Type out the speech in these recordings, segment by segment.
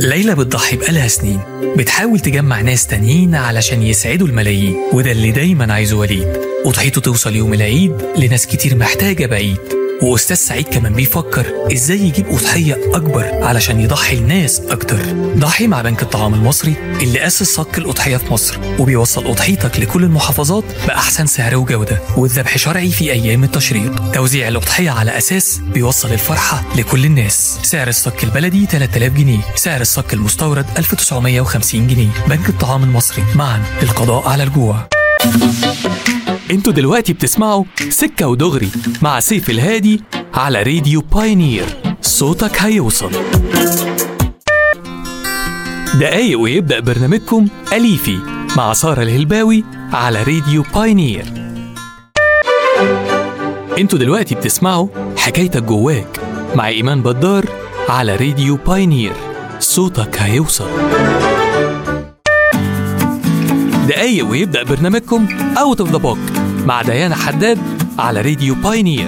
ليلى بتضحي بقالها سنين بتحاول تجمع ناس تانيين علشان يسعدوا الملايين وده اللي دايما عايزه وليد أضحيته توصل يوم العيد لناس كتير محتاجة بعيد وأستاذ سعيد كمان بيفكر إزاي يجيب أضحية أكبر علشان يضحي الناس أكتر ضحي مع بنك الطعام المصري اللي أسس صك الأضحية في مصر وبيوصل أضحيتك لكل المحافظات بأحسن سعر وجودة والذبح شرعي في أيام التشريق توزيع الأضحية على أساس بيوصل الفرحة لكل الناس سعر الصك البلدي 3000 جنيه سعر الصك المستورد 1950 جنيه بنك الطعام المصري معا للقضاء على الجوع انتوا دلوقتي بتسمعوا سكة ودغري مع سيف الهادي على راديو باينير صوتك هيوصل دقايق ويبدأ برنامجكم أليفي مع سارة الهلباوي على راديو باينير انتوا دلوقتي بتسمعوا حكايتك جواك مع إيمان بدار على راديو باينير صوتك هيوصل دقايق ويبدأ برنامجكم اوت اوف ذا بوك مع ديانا حداد على راديو باينير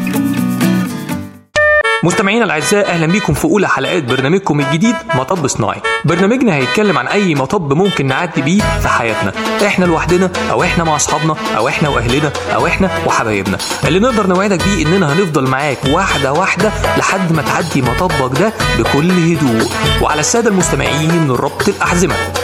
مستمعينا الاعزاء اهلا بيكم في اولى حلقات برنامجكم الجديد مطب صناعي برنامجنا هيتكلم عن اي مطب ممكن نعدي بيه في حياتنا احنا لوحدنا او احنا مع اصحابنا او احنا واهلنا او احنا وحبايبنا اللي نقدر نوعدك بيه اننا هنفضل معاك واحده واحده لحد ما تعدي مطبك ده بكل هدوء وعلى الساده المستمعين من ربط الاحزمه